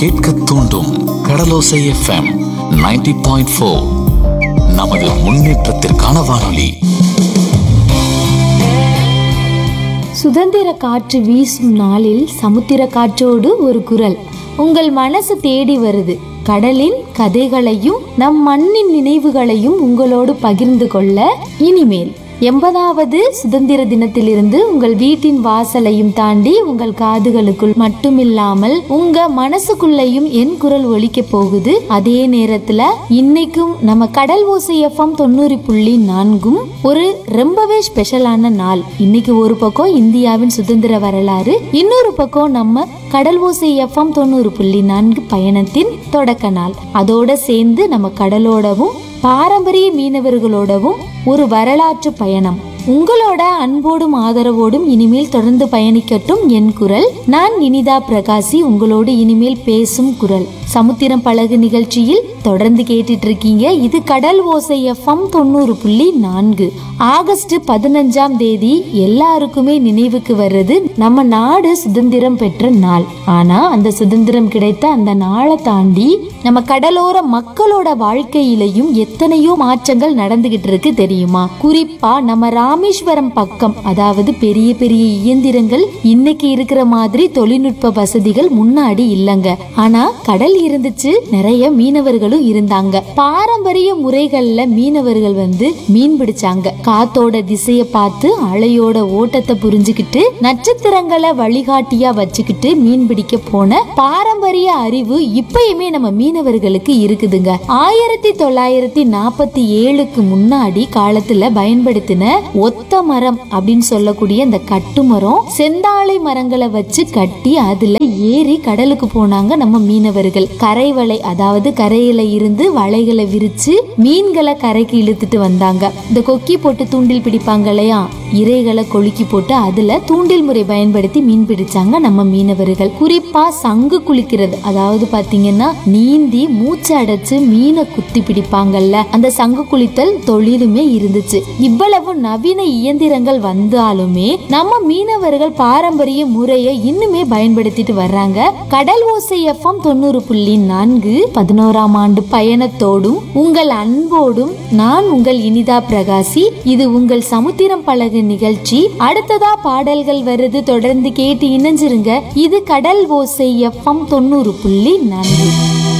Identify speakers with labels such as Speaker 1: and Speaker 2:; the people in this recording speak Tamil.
Speaker 1: கேட்க தூண்டும் கடலோசை எஃப்எம் 90.4 பாயிண்ட் ஃபோர் நமது முன்னேற்றத்திற்கான வானொலி
Speaker 2: சுதந்திர காற்று வீசும் நாளில் சமுத்திர காற்றோடு ஒரு குரல் உங்கள் மனசு தேடி வருது கடலின் கதைகளையும் நம் மண்ணின் நினைவுகளையும் உங்களோடு பகிர்ந்து கொள்ள இனிமேல் எண்பதாவது சுதந்திர தினத்திலிருந்து உங்கள் வீட்டின் வாசலையும் தாண்டி உங்கள் காதுகளுக்குள் மட்டுமில்லாமல் உங்க மனசுக்குள்ளேயும் என் குரல் ஒலிக்க போகுது அதே நேரத்துல இன்னைக்கும் நம்ம கடல் ஓசை எஃப்எம் தொண்ணூறு புள்ளி நான்கும் ஒரு ரொம்பவே ஸ்பெஷலான நாள் இன்னைக்கு ஒரு பக்கம் இந்தியாவின் சுதந்திர வரலாறு இன்னொரு பக்கம் நம்ம கடல் ஓசை எஃப்எம் தொண்ணூறு புள்ளி நான்கு பயணத்தின் தொடக்க நாள் அதோட சேர்ந்து நம்ம கடலோடவும் பாரம்பரிய மீனவர்களோடவும் ஒரு வரலாற்று பயணம் உங்களோட அன்போடும் ஆதரவோடும் இனிமேல் தொடர்ந்து பயணிக்கட்டும் என் குரல் நான் இனிதா பிரகாசி உங்களோடு இனிமேல் பேசும் குரல் சமுத்திரம் பழகு நிகழ்ச்சியில் தொடர்ந்து கேட்டுட்டு இருக்கீங்க இது கடல் ஓசை எஃப்எம் தொண்ணூறு புள்ளி நான்கு ஆகஸ்ட் பதினஞ்சாம் தேதி எல்லாருக்குமே நினைவுக்கு வர்றது நம்ம நாடு சுதந்திரம் பெற்ற நாள் ஆனா அந்த சுதந்திரம் கிடைத்த அந்த நாளை தாண்டி நம்ம கடலோர மக்களோட வாழ்க்கையிலையும் எத்தனையோ மாற்றங்கள் நடந்துகிட்டு இருக்கு தெரியுமா குறிப்பா நம்ம ராமேஸ்வரம் பக்கம் அதாவது பெரிய பெரிய இயந்திரங்கள் இன்னைக்கு இருக்கிற மாதிரி தொழில்நுட்ப வசதிகள் முன்னாடி இல்லங்க ஆனா கடல் இருந்துச்சு நிறைய மீனவர்களும் இருந்தாங்க பாரம்பரிய முறைகள்ல மீனவர்கள் வந்து மீன் பிடிச்சாங்க காத்தோட திசைய பார்த்து அலையோட ஓட்டத்தை புரிஞ்சுக்கிட்டு நட்சத்திரங்களை வழிகாட்டியா வச்சுக்கிட்டு மீன் பிடிக்க போன பாரம்பரிய அறிவு இப்பயுமே நம்ம மீனவர்களுக்கு இருக்குதுங்க ஆயிரத்தி தொள்ளாயிரத்தி நாற்பத்தி ஏழுக்கு முன்னாடி காலத்துல பயன்படுத்தின ஒத்த மரம் அப்படின்னு சொல்லக்கூடிய இந்த கட்டுமரம் செந்தாழை மரங்களை வச்சு கட்டி அதுல ஏறி கடலுக்கு போனாங்க நம்ம மீனவர்கள் கரை வலை அதாவது கரையில இருந்து வலைகளை விரிச்சு மீன்களை கரைக்கு இழுத்துட்டு வந்தாங்க இந்த கொக்கி போட்டு தூண்டில் பிடிப்பாங்க இல்லையா இறைகளை கொளுக்கி போட்டு அதுல தூண்டில் முறை பயன்படுத்தி மீன் பிடிச்சாங்க நம்ம மீனவர்கள் குறிப்பா சங்கு குளிக்கிறது அதாவது பாத்தீங்கன்னா நீந்தி மூச்சு அடைச்சு மீனை குத்தி பிடிப்பாங்கல்ல அந்த சங்கு குளித்தல் தொழிலுமே இருந்துச்சு இவ்வளவு நவீன இயந்திரங்கள் வந்தாலுமே நம்ம மீனவர்கள் பாரம்பரிய முறையை இன்னுமே பயன்படுத்திட்டு வர்றாங்க கடல் ஓசை எஃப்எம் தொண்ணூறு புள்ளி நான்கு பதினோராம் ஆண்டு பயணத்தோடும் உங்கள் அன்போடும் நான் உங்கள் இனிதா பிரகாசி இது உங்கள் சமுத்திரம் பழகு நிகழ்ச்சி அடுத்ததா பாடல்கள் வருது தொடர்ந்து கேட்டு இணைஞ்சிருங்க இது கடல் ஓசை எஃப்எம் தொண்ணூறு புள்ளி நான்கு